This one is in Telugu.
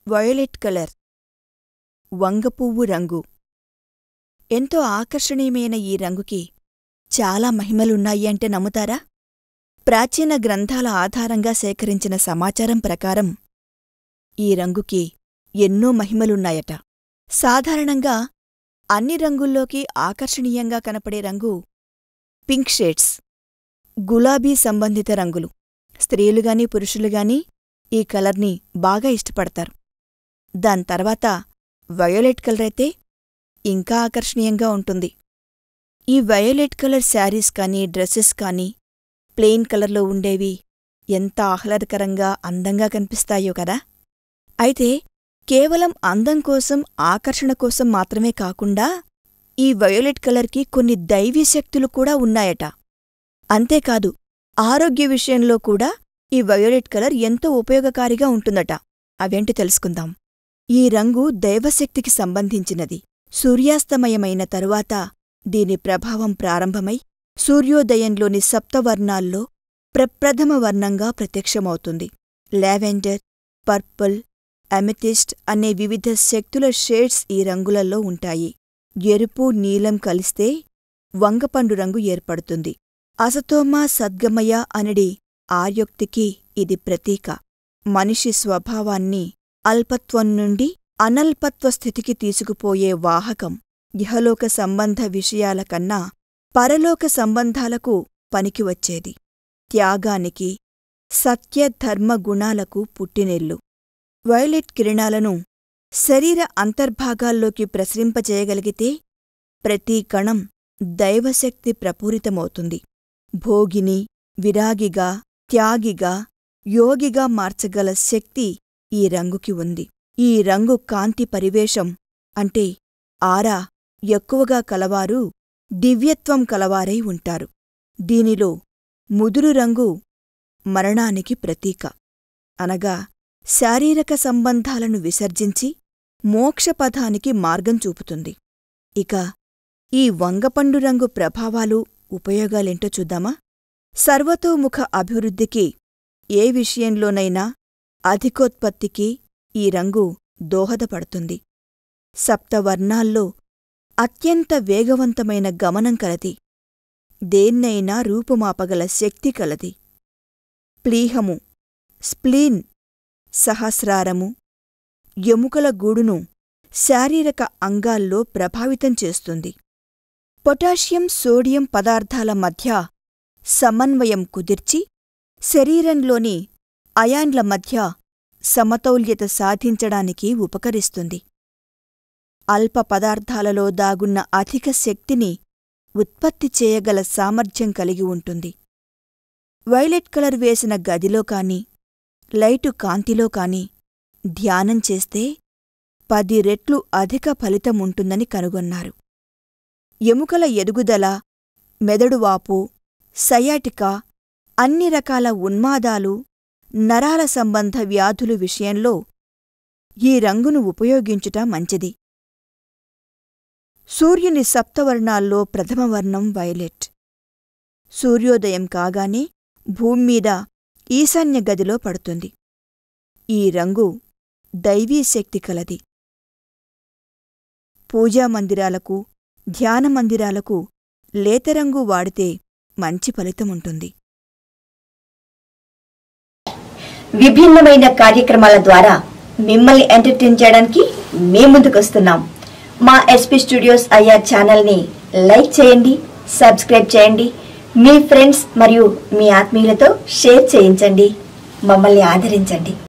వయోలెట్ కలర్ వంగపువ్వు రంగు ఎంతో ఆకర్షణీయమైన ఈ రంగుకి చాలా మహిమలున్నాయి అంటే నమ్ముతారా ప్రాచీన గ్రంథాల ఆధారంగా సేకరించిన సమాచారం ప్రకారం ఈ రంగుకి ఎన్నో మహిమలున్నాయట సాధారణంగా అన్ని రంగుల్లోకి ఆకర్షణీయంగా కనపడే రంగు పింక్ షేడ్స్ గులాబీ సంబంధిత రంగులు స్త్రీలుగాని పురుషులుగాని ఈ కలర్ని బాగా ఇష్టపడతారు దాని తర్వాత వయోలెట్ కలర్ అయితే ఇంకా ఆకర్షణీయంగా ఉంటుంది ఈ వయోలెట్ కలర్ శారీస్ కానీ డ్రెస్సెస్ కానీ ప్లెయిన్ కలర్లో ఉండేవి ఎంత ఆహ్లాదకరంగా అందంగా కనిపిస్తాయో కదా అయితే కేవలం అందం కోసం ఆకర్షణ కోసం మాత్రమే కాకుండా ఈ వయోలెట్ కలర్కి కొన్ని దైవీ శక్తులు కూడా ఉన్నాయట అంతేకాదు ఆరోగ్య విషయంలో కూడా ఈ వయోలెట్ కలర్ ఎంతో ఉపయోగకారిగా ఉంటుందట అవేంటి తెలుసుకుందాం ఈ రంగు దైవశక్తికి సంబంధించినది సూర్యాస్తమయమైన తరువాత దీని ప్రభావం ప్రారంభమై సూర్యోదయంలోని సప్తవర్ణాల్లో ప్రప్రథమ వర్ణంగా ప్రత్యక్షమవుతుంది లావెండర్ పర్పుల్ అమెథిస్ట్ అనే వివిధ శక్తుల షేడ్స్ ఈ రంగులలో ఉంటాయి ఎరుపు నీలం కలిస్తే వంగపండు రంగు ఏర్పడుతుంది అసతోమా సద్గమయ అనడి ఆర్యోక్తికి ఇది ప్రతీక మనిషి స్వభావాన్ని అల్పత్వం నుండి అనల్పత్వ స్థితికి తీసుకుపోయే వాహకం ఇహలోక సంబంధ విషయాల కన్నా పరలోక సంబంధాలకు పనికివచ్చేది త్యాగానికి సత్యధర్మ గుణాలకు పుట్టినిల్లు వైలెట్ కిరణాలను శరీర అంతర్భాగాల్లోకి ప్రసరింపచేయగలిగితే ప్రతి కణం దైవశక్తి ప్రపూరితమవుతుంది భోగిని విరాగిగా త్యాగిగా యోగిగా మార్చగల శక్తి ఈ రంగుకి ఉంది ఈ రంగు కాంతి పరివేశం అంటే ఆరా ఎక్కువగా కలవారు దివ్యత్వం కలవారై ఉంటారు దీనిలో ముదురు రంగు మరణానికి ప్రతీక అనగా శారీరక సంబంధాలను విసర్జించి మోక్షపథానికి మార్గం చూపుతుంది ఇక ఈ వంగపండు రంగు ప్రభావాలు ఉపయోగాలేంటో చూద్దామా సర్వతోముఖ అభివృద్ధికి ఏ విషయంలోనైనా అధికోత్పత్తికి ఈ రంగు దోహదపడుతుంది సప్తవర్ణాల్లో అత్యంత వేగవంతమైన గమనం కలది దేన్నైనా రూపుమాపగల శక్తి కలది ప్లీహము స్ప్లీన్ సహస్రారము ఎముకల గూడును శారీరక అంగాల్లో ప్రభావితం చేస్తుంది పొటాషియం సోడియం పదార్థాల మధ్య సమన్వయం కుదిర్చి శరీరంలోని అయాన్ల మధ్య సమతౌల్యత సాధించడానికి ఉపకరిస్తుంది అల్ప పదార్థాలలో దాగున్న అధిక శక్తిని ఉత్పత్తి చేయగల సామర్థ్యం కలిగి ఉంటుంది వైలెట్ కలర్ వేసిన గదిలో కాని లైటు కాంతిలో కాని ధ్యానం చేస్తే పది రెట్లు అధిక ఫలితముంటుందని కనుగొన్నారు ఎముకల ఎదుగుదల మెదడువాపు సయాటికా అన్ని రకాల ఉన్మాదాలు నరాల సంబంధ వ్యాధులు విషయంలో ఈ రంగును ఉపయోగించుట మంచిది సూర్యుని సప్తవర్ణాల్లో ప్రథమవర్ణం వైలెట్ సూర్యోదయం కాగానే భూమ్మీద ఈశాన్య గదిలో పడుతుంది ఈ రంగు దైవీశక్తి కలది పూజామందిరాలకు ధ్యానమందిరాలకు లేతరంగు వాడితే మంచి ఫలితముంటుంది విభిన్నమైన కార్యక్రమాల ద్వారా మిమ్మల్ని ఎంటర్టైన్ చేయడానికి మీ ముందుకొస్తున్నాం మా ఎస్పీ స్టూడియోస్ అయ్యా ఛానల్ని లైక్ చేయండి సబ్స్క్రైబ్ చేయండి మీ ఫ్రెండ్స్ మరియు మీ ఆత్మీయులతో షేర్ చేయించండి మమ్మల్ని ఆదరించండి